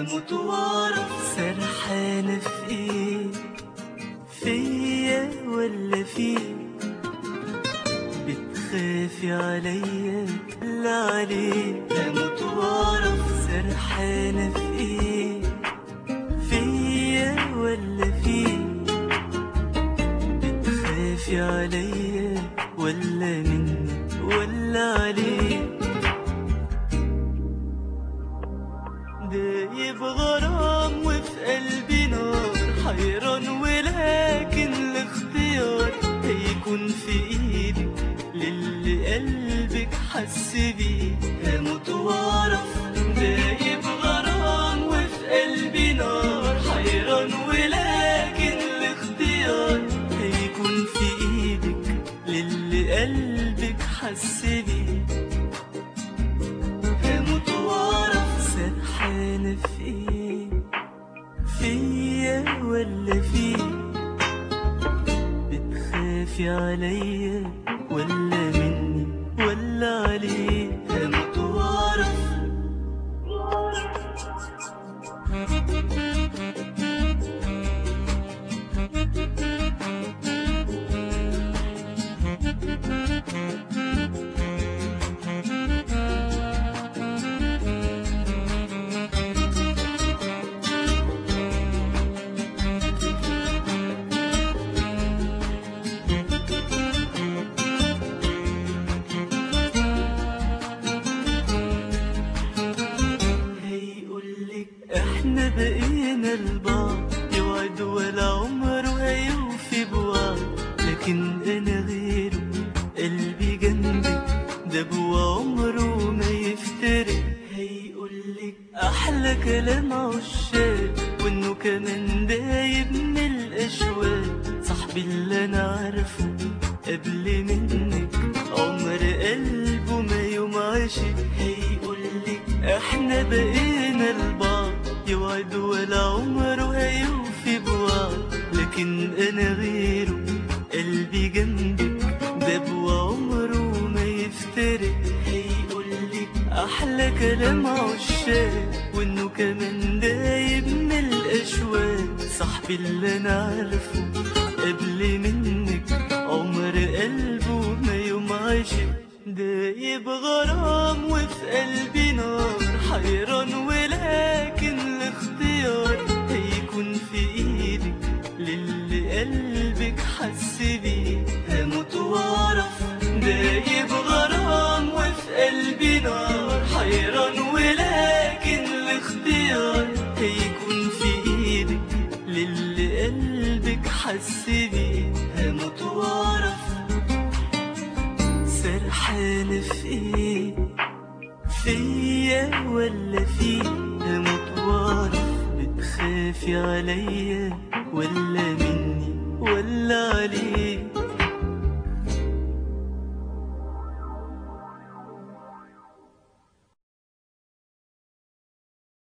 هموت واعرف سرحانة في ايه فيا ولا فيك بتخافي عليا لا عليك هموت واعرف سرحانة في ايه فيا ولا فيك بتخافي عليا ولا مني ولا عليك دايب غرام وفي قلبي نار حيران ولكن الاختيار هيكون في ايدك للي قلبك حس بيه هموت واعرف دايب غرام وفي قلبي نار حيران ولكن الاختيار هيكون في ايدك للي قلبك حس بيه هموت واعرف سرحانة في ايه فيا ولا فيك بتخافي عليا ولا مني ولا عليك هموت واعرف هيقولك احنا بقينا لبعض يوعد ولا عمره هيوفي بوعد لكن انا غيره قلبي جنبك ده بوا عمره ما يفترق هيقولك احلى كلام عشاق وانه كمان دايب من الاشواق صاحبي اللي انا عارفه قبل منك عمر قلبه ما يوم عاشق هيقولك احنا بقينا لبعض يوعد ولا عمره هيوفي بوعد لكن انا غيره قلبي جنبك ده بوا عمره ما يفترق هيقولك احلى كلام عشاق وانه كمان دايب من الاشواق صاحبي اللي انا عارفه قبل منك عمر قلبه ما يوم عاشق دايب غرام وفي قلبي نار حيران ولكن الاختيار هيكون في ايدك للي قلبك حس بيه هموت واعرف دايب غرام وفي قلبي نار حيران ولكن الاختيار هيكون في ايدك للي قلبك حس بيه هموت واعرف سرحانة في ايه فيا ولا فيك هموت واعرف بتخافي عليا ولا مني ولا عليك